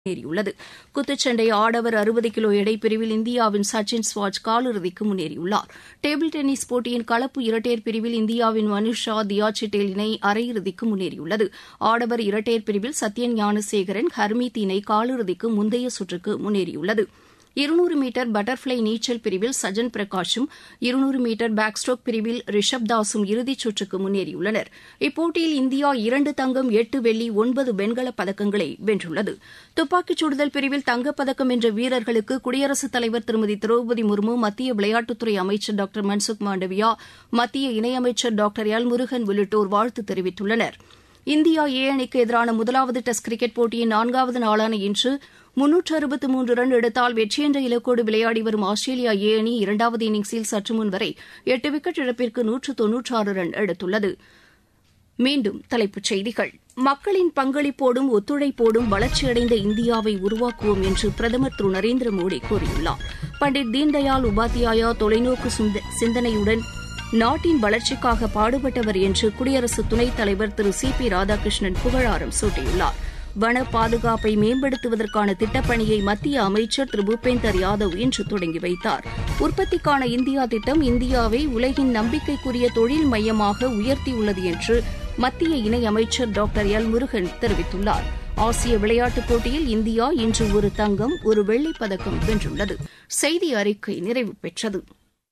முன்னேறியுள்ளது குத்துச்சண்டை ஆடவர் அறுபது கிலோ எடைப்பிரிவில் இந்தியாவின் சச்சின் ஸ்வாஜ் காலிறுதிக்கு முன்னேறியுள்ளார் டேபிள் டென்னிஸ் போட்டியின் கலப்பு இரட்டையர் பிரிவில் இந்தியாவின் மனுஷ் ஷா தியா சிட்டேல் இணை அரையிறுதிக்கு முன்னேறியுள்ளது ஆடவர் இரட்டையர் பிரிவில் சத்யன் ஞானசேகரன் ஹர்மீத் இணை காலிறுதிக்கு முந்தைய சுற்றுக்கு முன்னேறியுள்ளது இருநூறு மீட்டர் பட்டர்ஃபிளை நீச்சல் பிரிவில் சஜன் பிரகாஷும் இருநூறு மீட்டர் பேக் ஸ்ட்ரோக் பிரிவில் ரிஷப் தாஸும் இறுதிச் சுற்றுக்கு முன்னேறியுள்ளனர் இப்போட்டியில் இந்தியா இரண்டு தங்கம் எட்டு வெள்ளி ஒன்பது வெண்கலப் பதக்கங்களை வென்றுள்ளது துப்பாக்கிச் சுடுதல் பிரிவில் தங்கப்பதக்கம் வென்ற வீரர்களுக்கு குடியரசுத் தலைவர் திருமதி திரௌபதி முர்மு மத்திய விளையாட்டுத்துறை அமைச்சர் டாக்டர் மன்சுக் மாண்டவியா மத்திய இணையமைச்சர் டாக்டர் எல் முருகன் உள்ளிட்டோர் வாழ்த்து தெரிவித்துள்ளனா் இந்தியா ஏ அணிக்கு எதிரான முதலாவது டெஸ்ட் கிரிக்கெட் போட்டியின் நான்காவது நாளான இன்று முன்னூற்று அறுபத்து மூன்று ரன் எடுத்தால் வெற்றி என்ற இலக்கோடு விளையாடி வரும் ஆஸ்திரேலியா ஏ அணி இரண்டாவது இன்னிங்ஸில் சற்று முன் வரை எட்டு விக்கெட் இழப்பிற்கு நூற்று தொன்னூற்றாறு ரன் எடுத்துள்ளது மீண்டும் தலைப்புச் செய்திகள் மக்களின் பங்களிப்போடும் ஒத்துழைப்போடும் வளர்ச்சியடைந்த இந்தியாவை உருவாக்குவோம் என்று பிரதமர் திரு நரேந்திர மோடி கூறியுள்ளார் பண்டிட் தீன்தயாள் உபாத்யாயா தொலைநோக்கு சிந்தனையுடன் நாட்டின் வளர்ச்சிக்காக பாடுபட்டவர் என்று குடியரசு துணைத் தலைவர் திரு சி பி ராதாகிருஷ்ணன் புகழாரம் சூட்டியுள்ளார் வன பாதுகாப்பை மேம்படுத்துவதற்கான திட்டப்பணியை மத்திய அமைச்சர் திரு பூபேந்தர் யாதவ் இன்று தொடங்கி வைத்தார் உற்பத்திக்கான இந்தியா திட்டம் இந்தியாவை உலகின் நம்பிக்கைக்குரிய தொழில் மையமாக உயர்த்தியுள்ளது என்று மத்திய இணையமைச்சர் டாக்டர் எல் முருகன் தெரிவித்துள்ளார் ஆசிய விளையாட்டுப் போட்டியில் இந்தியா இன்று ஒரு தங்கம் ஒரு வெள்ளிப் பதக்கம் வென்றுள்ளது செய்தி அறிக்கை நிறைவு பெற்றது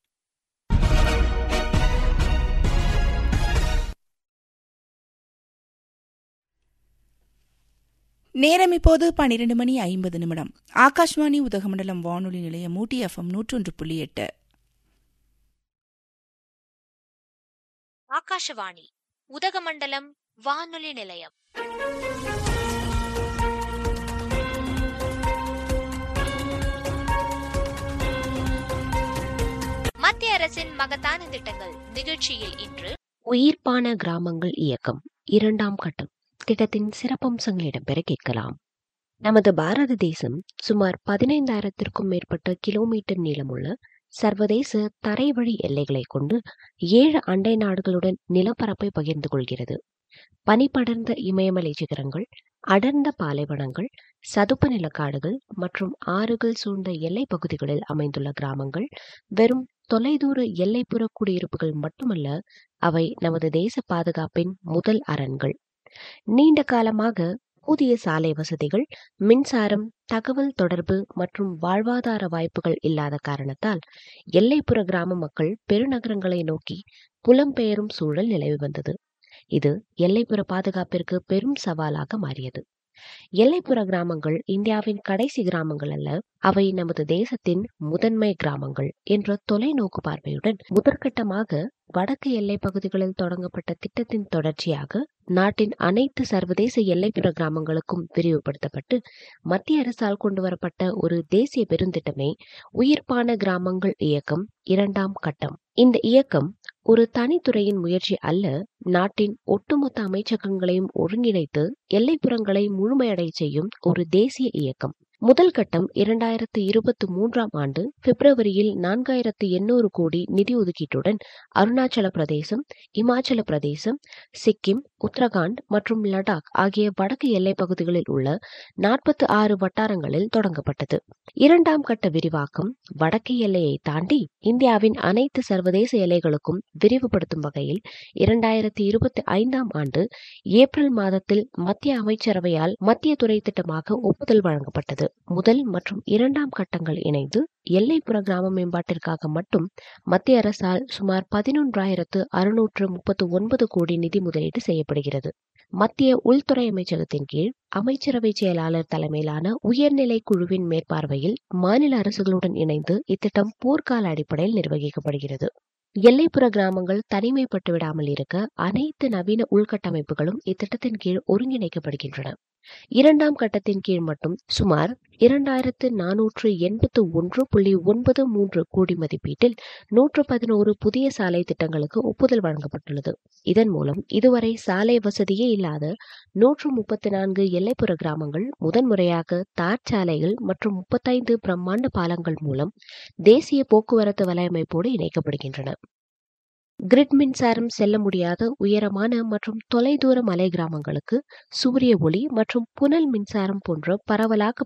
நேரம் இப்போது பனிரெண்டு மணி ஐம்பது நிமிடம் ஆகாஷ்வாணி உதகமண்டலம் வானொலி நிலையம் ஊட்டி எஃப்எம் நூற்றொன்று புள்ளி எட்டு ஆகாஷவாணி உதகமண்டலம் வானொலி நிலையம் மத்திய அரசின் மகத்தான திட்டங்கள் நிகழ்ச்சியில் இன்று உயிர்ப்பான கிராமங்கள் இயக்கம் இரண்டாம் கட்டம் திட்டத்தின் சிறப்பம்சங்கள் இடம்பெற கேட்கலாம் நமது பாரத தேசம் சுமார் பதினைந்தாயிரத்திற்கும் மேற்பட்ட கிலோமீட்டர் நீளமுள்ள சர்வதேச தரைவழி எல்லைகளை கொண்டு ஏழு அண்டை நாடுகளுடன் நிலப்பரப்பை பகிர்ந்து கொள்கிறது பனிப்படர்ந்த இமயமலை சிகரங்கள் அடர்ந்த பாலைவனங்கள் சதுப்பு நிலக்காடுகள் மற்றும் ஆறுகள் சூழ்ந்த எல்லை பகுதிகளில் அமைந்துள்ள கிராமங்கள் வெறும் தொலைதூர எல்லைப்புற குடியிருப்புகள் மட்டுமல்ல அவை நமது தேச பாதுகாப்பின் முதல் அரண்கள் நீண்ட காலமாக புதிய சாலை வசதிகள் மின்சாரம் தகவல் தொடர்பு மற்றும் வாழ்வாதார வாய்ப்புகள் இல்லாத காரணத்தால் எல்லைப்புற கிராம மக்கள் பெருநகரங்களை நோக்கி புலம்பெயரும் சூழல் நிலவி வந்தது இது எல்லைப்புற பாதுகாப்பிற்கு பெரும் சவாலாக மாறியது எல்லைப்புற கிராமங்கள் இந்தியாவின் கடைசி கிராமங்கள் அல்ல அவை நமது தேசத்தின் முதன்மை கிராமங்கள் என்ற தொலைநோக்கு பார்வையுடன் முதற்கட்டமாக வடக்கு எல்லை பகுதிகளில் தொடங்கப்பட்ட திட்டத்தின் தொடர்ச்சியாக நாட்டின் அனைத்து சர்வதேச எல்லைப்புற கிராமங்களுக்கும் விரிவுபடுத்தப்பட்டு மத்திய அரசால் கொண்டு வரப்பட்ட ஒரு தேசிய பெருந்திட்டமே உயிர்ப்பான கிராமங்கள் இயக்கம் இரண்டாம் கட்டம் இந்த இயக்கம் ஒரு தனித்துறையின் முயற்சி அல்ல நாட்டின் ஒட்டுமொத்த அமைச்சகங்களையும் ஒருங்கிணைத்து எல்லைப்புறங்களை முழுமையடை செய்யும் ஒரு தேசிய இயக்கம் முதல் கட்டம் இரண்டாயிரத்து இருபத்தி மூன்றாம் ஆண்டு பிப்ரவரியில் நான்காயிரத்து எண்ணூறு கோடி நிதி ஒதுக்கீட்டுடன் அருணாச்சல பிரதேசம் இமாச்சல பிரதேசம் சிக்கிம் உத்தரகாண்ட் மற்றும் லடாக் ஆகிய வடக்கு எல்லை பகுதிகளில் உள்ள நாற்பத்தி ஆறு வட்டாரங்களில் தொடங்கப்பட்டது இரண்டாம் கட்ட விரிவாக்கம் வடக்கு எல்லையை தாண்டி இந்தியாவின் அனைத்து சர்வதேச எல்லைகளுக்கும் விரிவுபடுத்தும் வகையில் இரண்டாயிரத்தி இருபத்தி ஐந்தாம் ஆண்டு ஏப்ரல் மாதத்தில் மத்திய அமைச்சரவையால் மத்திய துறை திட்டமாக ஒப்புதல் வழங்கப்பட்டது முதல் மற்றும் இரண்டாம் கட்டங்கள் இணைந்து எல்லைப்புற கிராம மேம்பாட்டிற்காக மட்டும் மத்திய அரசால் சுமார் பதினொன்றாயிரத்து அறுநூற்று முப்பத்து ஒன்பது கோடி நிதி முதலீடு செய்யப்படுகிறது மத்திய உள்துறை அமைச்சகத்தின் கீழ் அமைச்சரவை செயலாளர் தலைமையிலான உயர்நிலை குழுவின் மேற்பார்வையில் மாநில அரசுகளுடன் இணைந்து இத்திட்டம் போர்க்கால அடிப்படையில் நிர்வகிக்கப்படுகிறது எல்லைப்புற கிராமங்கள் தனிமைப்பட்டு விடாமல் இருக்க அனைத்து நவீன உள்கட்டமைப்புகளும் இத்திட்டத்தின் கீழ் ஒருங்கிணைக்கப்படுகின்றன இரண்டாம் கட்டத்தின் கீழ் மட்டும் சுமார் இரண்டாயிரத்து நானூற்று எண்பத்து ஒன்று புள்ளி ஒன்பது மூன்று கோடி மதிப்பீட்டில் நூற்று பதினோரு புதிய சாலை திட்டங்களுக்கு ஒப்புதல் வழங்கப்பட்டுள்ளது இதன் மூலம் இதுவரை சாலை வசதியே இல்லாத நூற்று முப்பத்தி நான்கு எல்லைப்புற கிராமங்கள் முதன்முறையாக தார் சாலைகள் மற்றும் முப்பத்தைந்து பிரம்மாண்ட பாலங்கள் மூலம் தேசிய போக்குவரத்து வலையமைப்போடு இணைக்கப்படுகின்றன கிரிட் மின்சாரம் செல்ல முடியாத உயரமான மற்றும் தொலைதூர மலை கிராமங்களுக்கு சூரிய ஒளி மற்றும் புனல் மின்சாரம் போன்ற பரவலாக